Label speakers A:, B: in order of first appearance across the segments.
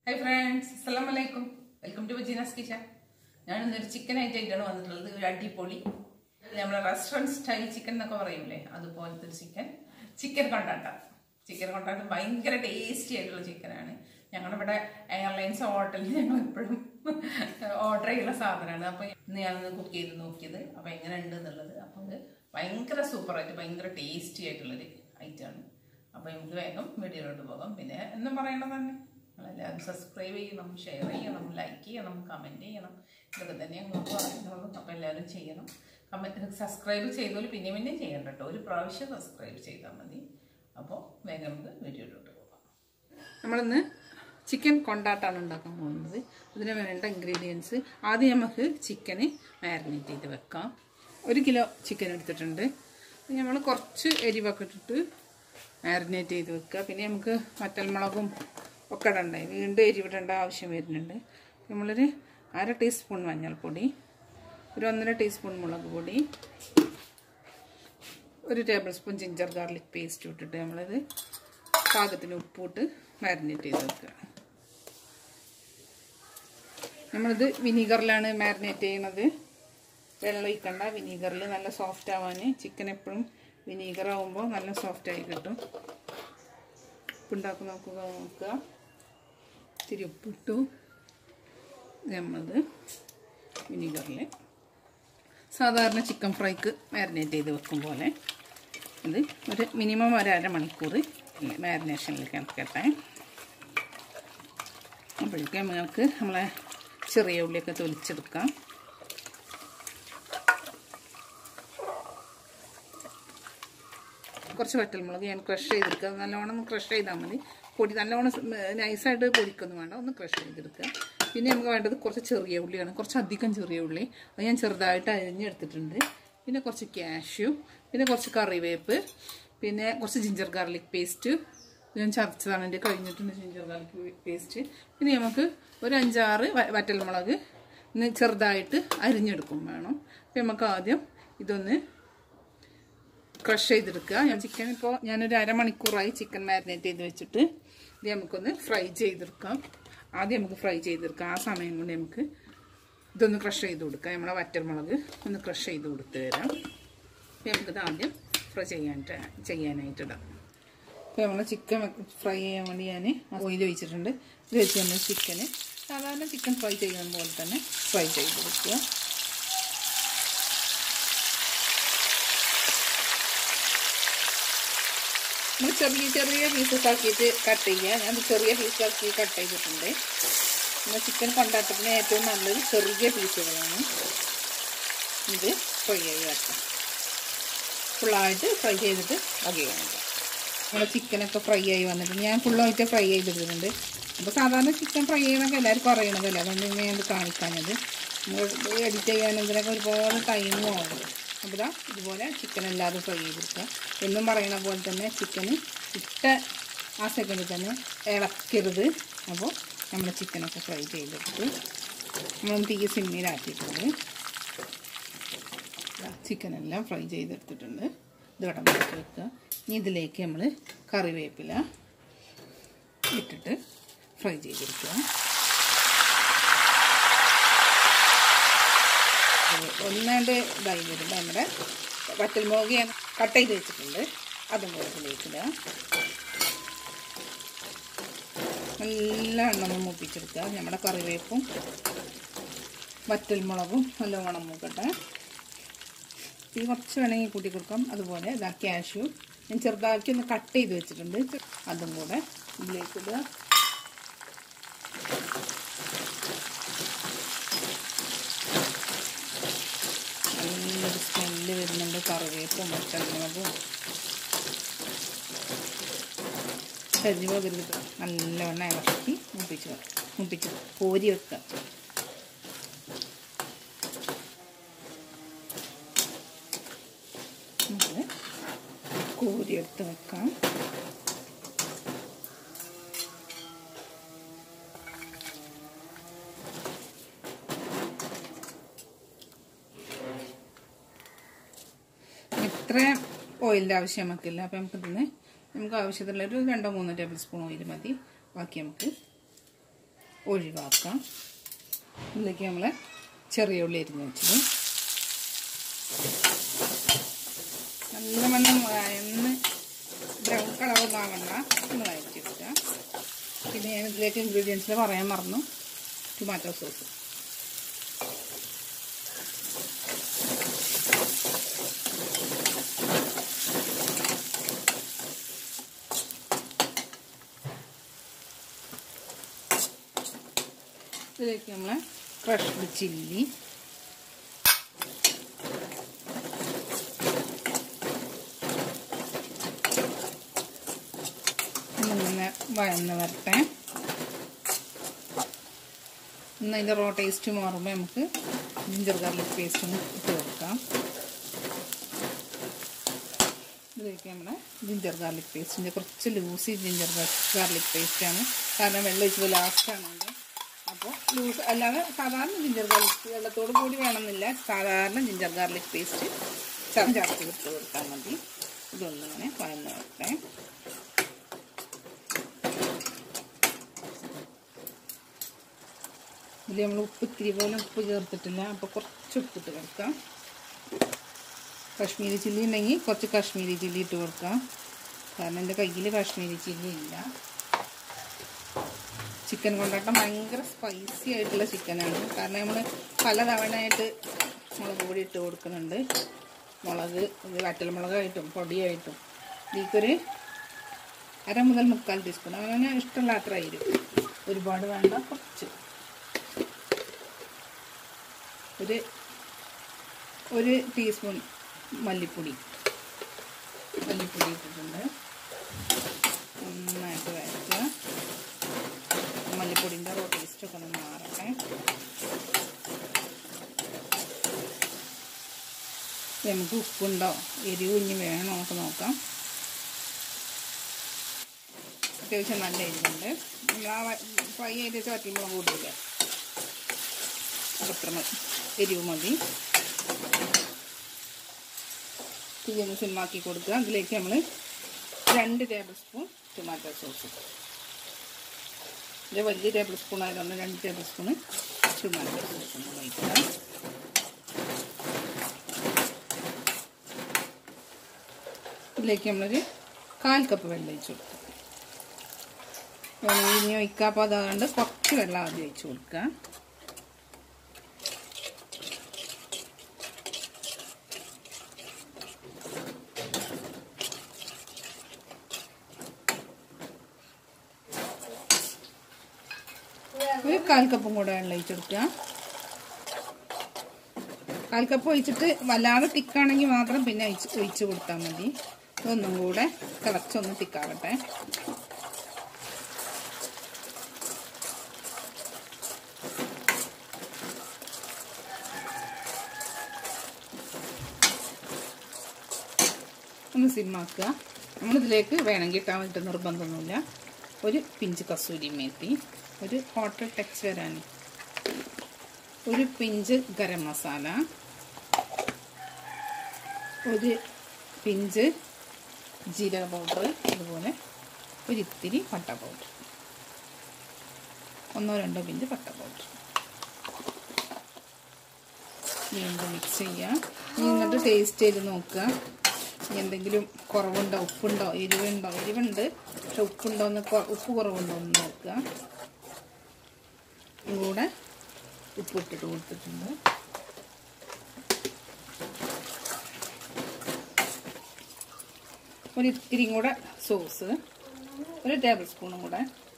A: hi friends അസ്സലാം വലൈക്കും welcome to ബജീനാസ് kitchen ഞാൻ ഇന്നൊരു ചിക്കൻ ആയിട്ടാണ് വന്നിട്ടുള്ളത് ഒരു അടിപൊളി നമ്മുടെ റെസ്റ്റോറൻറ്റ് സ്റ്റൈൽ ചിക്കൻ എന്നൊക്കെ പറയൂലേ അതുപോലത്തെ ഒരു ചിക്കൻ ചിക്കൻ കൊണ്ടാട്ട ചിക്കൻ കൊണ്ടാട്ട ഭയങ്കര ടേസ്റ്റി ആയിട്ടുള്ള ചിക്കനാണ് ഞങ്ങളുടെ ഇവിടെ എയർലൈൻസ് ഹോട്ടലിൽ ഞങ്ങൾ എപ്പോഴും ഓർഡർ ചെയ്യുന്ന സാധനമാണ് അപ്പോൾ ഇന്ന് ഞാനൊന്ന് കുക്ക് ചെയ്ത് നോക്കിയത് അപ്പോൾ എങ്ങനെ ഉണ്ട് എന്നുള്ളത് അപ്പോൾ ഇത് ഭയങ്കര സൂപ്പറായിട്ട് ഭയങ്കര ടേസ്റ്റി ആയിട്ടുള്ളൊരു ഐറ്റമാണ് അപ്പോൾ നമുക്ക് വേഗം വീഡിയോയിലോട്ട് പോകാം പിന്നെ എന്നും പറയണത് തന്നെ നിങ്ങളെല്ലാവരും സബ്സ്ക്രൈബ് ചെയ്യണം ഷെയർ ചെയ്യണം ലൈക്ക് ചെയ്യണം കമൻറ്റ് ചെയ്യണം ഇതൊക്കെ തന്നെ ഞങ്ങൾക്ക് പറയുന്നുള്ളൂ അപ്പോൾ എല്ലാവരും ചെയ്യണം കമൻറ്റ് സബ്സ്ക്രൈബ് ചെയ്തോളൂ പിന്നെ പിന്നെ ചെയ്യണ്ട കേട്ടോ ഒരു പ്രാവശ്യം സബ്സ്ക്രൈബ് ചെയ്താൽ മതി അപ്പോൾ വേഗം നമുക്ക് വീഡിയോയിലോട്ട് പോകാം നമ്മളിന്ന് ചിക്കൻ കൊണ്ടാട്ടാണ് ഉണ്ടാക്കാൻ പോകുന്നത് അതിന് വേണ്ട ഇൻഗ്രീഡിയൻസ് ആദ്യം നമുക്ക് ചിക്കന് മാരിനേറ്റ് ചെയ്ത് വെക്കാം ഒരു കിലോ ചിക്കൻ എടുത്തിട്ടുണ്ട് നമ്മൾ കുറച്ച് എരിവൊക്കെ ഇട്ടിട്ട് മാരിനേറ്റ് ചെയ്ത് വെക്കുക പിന്നെ നമുക്ക് വറ്റൽമുളകും ഒക്കെ ഇടണ്ടേ വീണ്ടും എരിവിടേണ്ട ആവശ്യം വരുന്നുണ്ട് നമ്മളൊരു അര ടീസ്പൂൺ മഞ്ഞൾപ്പൊടി ഒരു ഒന്നര ടീസ്പൂൺ മുളക് പൊടി ഒരു tablespoon ginger garlic paste ഇട്ടിട്ട് നമ്മളിത് പാകത്തിന് ഉപ്പിട്ട് മാരിനേറ്റ് ചെയ്ത് വെക്കുക നമ്മളിത് വിനീഗറിലാണ് മാരിനേറ്റ് ചെയ്യുന്നത് വെള്ളം ഒഴിക്കണ്ട വിനീഗറിൽ നല്ല സോഫ്റ്റ് ആവാൻ ചിക്കൻ എപ്പോഴും വിനീഗർ ആകുമ്പോൾ നല്ല സോഫ്റ്റ് ആയി കിട്ടും ഉപ്പുണ്ടാക്കി നോക്കുക നോക്കുക ഇത്തിരി ഉപ്പിട്ടു നമ്മളത് വിനീഗറിൽ സാധാരണ ചിക്കൻ ഫ്രൈക്ക് മാരിനേറ്റ് ചെയ്ത് വെക്കും പോലെ ഇത് ഒരു മിനിമം ഒരു അരമണിക്കൂർ മാരിനേഷനിലേക്ക് ഇറക്കട്ടെ അപ്പോഴേക്കും നമുക്ക് നമ്മളെ ചെറിയ ഉള്ളിയൊക്കെ തൊലിച്ചെടുക്കാം കുറച്ച് വറ്റൽമുളക് ഞാൻ ക്രഷ് ചെയ്തെടുക്കുക നല്ലോണം ക്രഷ് ചെയ്താൽ മതി പൊടി നല്ലോണം നൈസായിട്ട് പൊടിക്കൊന്നും വേണ്ട ഒന്ന് ക്രഷ് ചെയ്തെടുക്കുക പിന്നെ നമുക്ക് വേണ്ടത് കുറച്ച് ചെറിയ ഉള്ളിയാണ് കുറച്ച് അധികം ചെറിയ ഉള്ളി അത് ഞാൻ ചെറുതായിട്ട് അരിഞ്ഞെടുത്തിട്ടുണ്ട് പിന്നെ കുറച്ച് ക്യാഷ്യൂ പിന്നെ കുറച്ച് കറിവേപ്പ് പിന്നെ കുറച്ച് ജിഞ്ചർ ഗാർലിക് പേസ്റ്റ് ഞാൻ ചതച്ചതാണ് എൻ്റെ കഴിഞ്ഞിട്ടുണ്ട് ജിഞ്ചർ ഗാർലിക് പേസ്റ്റ് പിന്നെ നമുക്ക് ഒരു അഞ്ചാറ് വറ്റൽമുളക് ചെറുതായിട്ട് അരിഞ്ഞെടുക്കും വേണം അപ്പം നമുക്ക് ആദ്യം ഇതൊന്ന് ക്രഷ് ചെയ്തെടുക്കുക ഞാൻ ചിക്കൻ ഇപ്പോൾ ഞാനൊരു അരമണിക്കൂറായി ചിക്കൻ മാരിനേറ്റ് ചെയ്ത് വെച്ചിട്ട് ഇത് നമുക്കൊന്ന് ഫ്രൈ ചെയ്തെടുക്കാം ആദ്യം നമുക്ക് ഫ്രൈ ചെയ്തെടുക്കാം ആ സമയം കൊണ്ട് നമുക്ക് ഇതൊന്ന് ക്രഷ് ചെയ്ത് കൊടുക്കാം നമ്മളെ വറ്റൽമുളക് ഒന്ന് ക്രഷ് ചെയ്ത് കൊടുത്ത് തരാം അപ്പോൾ നമുക്കിത് ആദ്യം ഫ്രൈ ചെയ്യാനായിട്ട് ചെയ്യാനായിട്ടിടാം അപ്പോൾ നമ്മൾ ചിക്കൻ ഫ്രൈ ചെയ്യാൻ വേണ്ടി ഞാൻ ഓയിൽ ഒഴിച്ചിട്ടുണ്ട് ഇത് വെച്ച് നമ്മൾ ചിക്കന് സാധാരണ ചിക്കൻ ഫ്രൈ ചെയ്യുന്ന പോലെ തന്നെ ഫ്രൈ ചെയ്ത് കൊടുക്കുക നമ്മൾ ചെറിയ ചെറിയ പീസസ് ആക്കിയിട്ട് കട്ട് ചെയ്യുക ഞാൻ ചെറിയ പീസാക്കി കട്ട് ചെയ്തിട്ടുണ്ട് നമ്മൾ ചിക്കൻ കൊണ്ടാട്ടത്തിന് ഏറ്റവും നല്ലത് ചെറിയ പീസുകളാണ് ഇത് ഫ്രൈ ചെയ്ത് വെക്കാം ഫുള്ളായിട്ട് ഫ്രൈ ചെയ്തിട്ട് ബാക്കി കാണിക്കാം നമ്മുടെ ചിക്കനൊക്കെ ഫ്രൈ ആയി വന്നിട്ട് ഞാൻ ഫുള്ളായിട്ട് ഫ്രൈ ചെയ്തിട്ടുണ്ട് അപ്പോൾ സാധാരണ ചിക്കൻ ഫ്രൈ ചെയ്യണമൊക്കെ എല്ലാവർക്കും അറിയണതല്ലേ അതുകൊണ്ട് ഞാൻ ഇത് കാണിക്കാനത് നമ്മൾ എഡിറ്റ് ചെയ്യാൻ ഇതിനൊക്കെ ഒരുപാട് ടൈമും ആകും അപ്പോൾ ഇതാ ഇതുപോലെ ചിക്കൻ എല്ലാതും ഫ്രൈ ചെയ്തെടുക്കുക എന്നും പറയണ പോലെ തന്നെ ചിക്കന് ഇട്ട ആ സെക്കൻഡിൽ തന്നെ ഇളക്കരുത് അപ്പോൾ നമ്മൾ ചിക്കനൊക്കെ ഫ്രൈ ചെയ്തെടുത്ത് നമ്മൾ തീ സിമ്മിലാക്കിയിട്ടുണ്ട് ചിക്കൻ എല്ലാം ഫ്രൈ ചെയ്തെടുത്തിട്ടുണ്ട് ഇത് ഇവിടെ മാറ്റി വെക്കുക ഇനി ഇതിലേക്ക് നമ്മൾ കറിവേപ്പില ഇട്ടിട്ട് ഫ്രൈ ചെയ്തെടുക്കുക ഒന്നാണ്ട് ഇതായി വരുമ്പോൾ നമ്മുടെ വറ്റൽമുളക് ഞാൻ കട്ട് ചെയ്ത് വെച്ചിട്ടുണ്ട് അതും കൂടെ ഇതിലേക്കിടുക നല്ല എണ്ണം മൂപ്പിച്ചെടുക്കുക നമ്മുടെ കറിവേപ്പും വറ്റൽമുളകും നല്ലോണം മൂക്കട്ടെ ഈ കുറച്ച് വേണമെങ്കിൽ കൂട്ടി കൊടുക്കാം അതുപോലെ ഇതാ ക്യാഷ്യൂ ഞാൻ ചെറുതാക്കി ഒന്ന് കട്ട് ചെയ്ത് വെച്ചിട്ടുണ്ട് അതും കൂടെ ഇതിലേക്കിടുക നല്ലൊരു സ്മെല്ല് വരുന്നുണ്ട് കറിവേപ്പും പച്ചമുളകും കരിഞ്ഞു പോകരുത് നല്ലവണ്ണം ഇളക്കി മുപ്പിച്ച് മുപ്പിച്ച് കോരി വെക്കുക നമുക്ക് കോരി എടുത്ത് വെക്കാം ഇത്ര ഓയിലിൻ്റെ ആവശ്യം നമുക്കില്ല അപ്പം നമുക്കിതിന് നമുക്ക് ആവശ്യത്തിലുള്ള ഒരു രണ്ടോ മൂന്നോ ടേബിൾ സ്പൂൺ ഓയിൽ മതി ബാക്കി നമുക്ക് ഒഴിവാക്കാം ഇതിലേക്ക് നമ്മൾ ചെറിയ ഉള്ളി അരിഞ്ഞ് വെച്ചത് നല്ല വണ്ണം വയന്ന് ബ്രൗൺ കളറൊന്നും ആവണ്ട ഒന്ന് വഴറ്റിയെടുക്കുക പിന്നെ ഞാൻ ഇതിലേക്ക് ഇൻഗ്രീഡിയൻസിൽ പറയാൻ മറന്നു ടൊമാറ്റോ സോസ് ഇതിലേക്ക് നമ്മൾ ക്രഷ്ഡ് ചില്ലി ഇങ്ങനെ വഴന്ന് വരട്ടെ ഒന്ന് അതിൻ്റെ റോ ടേസ്റ്റ് മാറുമ്പോൾ നമുക്ക് ജിഞ്ചർ ഗാർലിക് പേസ്റ്റ് ഒന്ന് ഇട്ട് കൊടുക്കാം ഇതിലേക്ക് നമ്മുടെ ജിഞ്ചർ ഗാർലിക് പേസ്റ്റിൻ്റെ കുറച്ച് ലൂസി ജിഞ്ചർ ഗാർലിക് പേസ്റ്റാണ് കാരണം വെള്ളം ഒഴിച്ചപ്പോൾ ലാസ്റ്റാണ് അത് അപ്പോൾ ലൂസ് അല്ലാതെ സാധാരണ ജിഞ്ചർ ഗാർലിക് വെള്ളത്തോട് കൂടി വേണമെന്നില്ല സാധാരണ ജിഞ്ചർ ഗാർലിക് പേസ്റ്റ് ചേർത്ത് ഇട്ട് കൊടുത്താൽ മതി ഇതൊന്നിങ്ങനെ വഴന്ന് വരട്ടെ ഇതിൽ നമ്മൾ ഉപ്പ് ഇത്തിരി പോലും ഉപ്പ് ചേർത്തിട്ടില്ല അപ്പോൾ കുറച്ച് ഉപ്പിട്ട് കൊടുക്കാം കാശ്മീരി ചില്ലി ഉണ്ടെങ്കിൽ കുറച്ച് കാശ്മീരി ചില്ലി ഇട്ട് കൊടുക്കാം കാരണം എൻ്റെ കയ്യിൽ കാശ്മീരി ചില്ലി ഇല്ല ചിക്കൻ കൊണ്ടാട്ടം ഭയങ്കര സ്പൈസി ആയിട്ടുള്ള ചിക്കനാണ് കാരണം നമ്മൾ പല തവണയായിട്ട് മുളക് പൊടി ഇട്ട് കൊടുക്കുന്നുണ്ട് മുളക് ഇത് വറ്റൽമുളകായിട്ടും പൊടിയായിട്ടും ഇതിലേക്കൊരു അര മുതൽ മുക്കാൽ ടീസ്പൂൺ അങ്ങനെ ഇഷ്ടമുള്ള അത്ര ആയിരിക്കും ഒരുപാട് വേണ്ട കുറച്ച് ഒരു ഒരു ടീസ്പൂൺ മല്ലിപ്പൊടി മല്ലിപ്പൊടി ഇട്ടിട്ടുണ്ട് നന്നായിട്ട് വരയ്ക്കുക മല്ലിപ്പൊടിൻ്റെ റോ ടേസ്റ്റൊക്കെ ഒന്ന് മാറട്ടെ നമുക്ക് ഉപ്പുണ്ടോ എരിവ് ഇനി വേണോ നമുക്ക് നോക്കാം അത്യാവശ്യം നല്ല എരിവുണ്ട് നമ്മൾ ആ ഫ്രൈ ചെയ്ത് വെച്ച വറ്റിമുളക് കൂടിയില്ല അത്ര എരിവ് മതി തീയൊന്ന് സിമ്മാക്കി കൊടുക്കുക അതിലേക്ക് നമ്മൾ രണ്ട് ടേബിൾ സ്പൂൺ ടൊമാറ്റോ സോസ് ഇത് വലിയ ടേബിൾ സ്പൂൺ ആയതുകൊണ്ട് രണ്ട് ടേബിൾ സ്പൂണ് ടൊമാറ്റോ സോസ് ഒന്ന് ഒഴിക്കുക ഇതിലേക്ക് നമ്മളൊരു കാൽ കപ്പ് വെള്ളം ഒഴിച്ച് കൊടുക്കുക വെള്ളം ഇനി ഒഴിക്കാപ്പോൾ അതുകൊണ്ട് കുറച്ച് വെള്ളം ആദ്യം ഒഴിച്ച് കൊടുക്കുക ഒരു കാൽ കപ്പും കൂടെ വെള്ളം ഒഴിച്ചെടുക്കുക കാൽ കപ്പ് ഒഴിച്ചിട്ട് വല്ലാതെ തിക്കാണെങ്കിൽ മാത്രം പിന്നെ ഒഴിച്ച് ഒഴിച്ച് കൊടുത്താൽ മതി ഇതൊന്നും കൂടെ തിളച്ചൊന്ന് തിക്കാവട്ടെ ഒന്ന് സിമ്മാക്കുക നമ്മളിതിലേക്ക് വേണമെങ്കിൽ ഇട്ടാൻ വേണ്ടിയിട്ട് നിർബന്ധമൊന്നുമില്ല ഒരു പിഞ്ച് കസൂരി മേത്തി ഒരു ഹോട്ടൽ ടച്ച് വരാൻ ഒരു പിഞ്ച് ഗരം മസാല ഒരു പിഞ്ച് ജീരക പൗഡർ അതുപോലെ ഒരു ഇത്തിരി പട്ട പൗഡർ ഒന്നോ രണ്ടോ പിഞ്ച് പട്ട പൗഡർ വീണ്ടും മിക്സ് ചെയ്യുക ഇനി എന്നിട്ട് ടേസ്റ്റ് ചെയ്ത് നോക്കുക എന്തെങ്കിലും കുറവുണ്ടോ ഉപ്പുണ്ടോ എരിവുണ്ടോ എരിവുണ്ട് പക്ഷെ ഉപ്പുണ്ടോ എന്ന് ഉപ്പ് കുറവുണ്ടോ എന്ന് നോക്കുക കൂടെ ഉപ്പിട്ടിട്ട് കൊടുത്തിട്ടുണ്ട് ഒരു ഇത്തിരിയും കൂടെ സോസ് ഒരു ടേബിൾ സ്പൂണും കൂടെ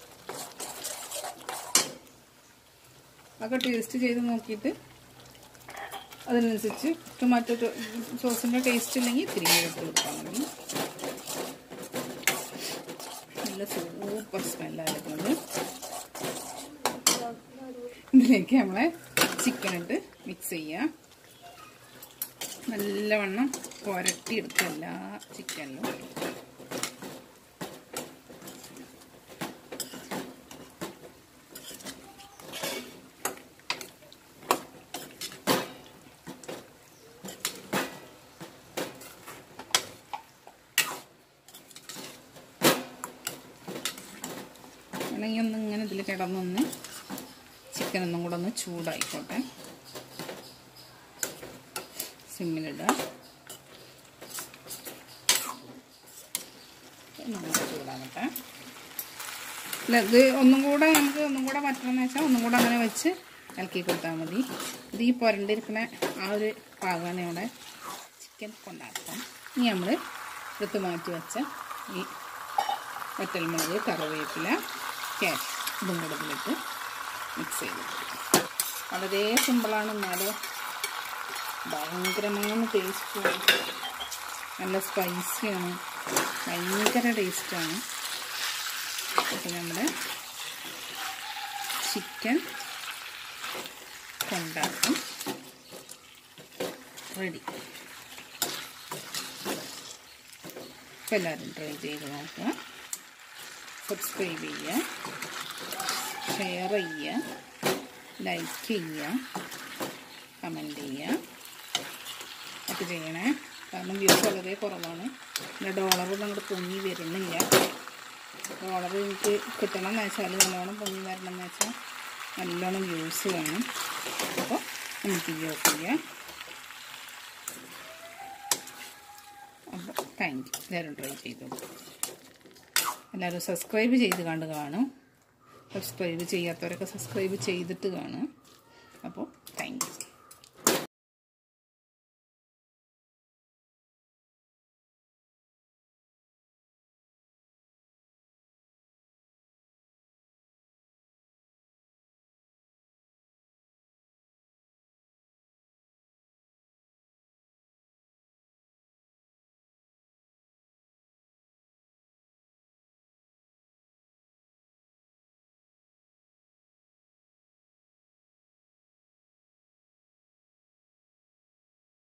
A: ഒക്കെ ടേസ്റ്റ് ചെയ്ത് നോക്കിയിട്ട് അതിനനുസരിച്ച് ടൊമാറ്റോ സോസിൻ്റെ ടേസ്റ്റ് ഇല്ലെങ്കിൽ ഇത്തിരി കൂടെ ഇട്ട് കൊടുത്താൽ മതി നല്ല സൂപ്പർ സ്മെല്ലായിരുന്നത് ഇതിലേക്ക് നമ്മളെ ചിക്കൻ ഇട്ട് മിക്സ് ചെയ്യുക നല്ലവണ്ണം പുരട്ടിയെടുക്കുക എല്ലാ ചിക്കനിലും വേണമെങ്കിൽ ഒന്ന് ഇങ്ങനെ ഇതിൽ കിടന്നൊന്ന് ചിക്കൻ ഒന്നും കൂടെ ഒന്ന് ചൂടായിക്കോട്ടെ സിമ്മിലിടുക ഒന്നും കൂടെ ചൂടാകട്ടെ അല്ല ഇത് ഒന്നും കൂടെ നമുക്ക് ഒന്നും കൂടെ പറ്റണമെന്ന് വെച്ചാൽ ഒന്നും കൂടെ അങ്ങനെ വെച്ച് ഇളക്കി കൊടുത്താൽ മതി ഇത് ഈ പുരണ്ടിരിക്കുന്ന ആ ഒരു പാകാണ് ഇവിടെ ചിക്കൻ കൊണ്ടാക്കാം ഇനി നമ്മൾ എടുത്ത് മാറ്റി വെച്ച ഈ വറ്റൽമുളക് കറിവേപ്പില ക്യാഷ് ഇതും കൂടെ ഇതിലിട്ട് മിക്സ് ചെയ്ത് വളരെ സിമ്പിളാണ് എന്നാലും ഭയങ്കരമാണ് ടേസ്റ്റുമാണ് നല്ല സ്പൈസിയാണ് ഭയങ്കര ടേസ്റ്റാണ് അപ്പോൾ നമ്മുടെ ചിക്കൻ കൊണ്ടാട്ടം റെഡി അപ്പോൾ എല്ലാവരും ട്രൈ ചെയ്ത് നോക്കുക സബ്സ്ക്രൈബ് ചെയ്യുക ഷെയർ ചെയ്യുക ലൈക്ക് ചെയ്യുക കമൻറ്റ് ചെയ്യുക ഒക്കെ ചെയ്യണേ കാരണം വ്യൂസ് വളരെ കുറവാണ് പിന്നെ ഡോളർ അങ്ങോട്ട് പൊങ്ങി വരുന്നില്ല ഡോളർ എനിക്ക് കിട്ടണം എന്ന് വെച്ചാൽ നല്ലോണം പൊങ്ങി വരണം എന്ന് വെച്ചാൽ നല്ലോണം വ്യൂസ് വേണം അപ്പോൾ നമുക്ക് യൂസ് ചെയ്യാം അപ്പോൾ താങ്ക് യു എല്ലാവരും ട്രൈ ചെയ്തു എല്ലാവരും സബ്സ്ക്രൈബ് ചെയ്ത് കണ്ട് കാണും സബ്സ്ക്രൈബ് ചെയ്യാത്തവരൊക്കെ സബ്സ്ക്രൈബ് ചെയ്തിട്ട് കാണും അപ്പോൾ താങ്ക് യു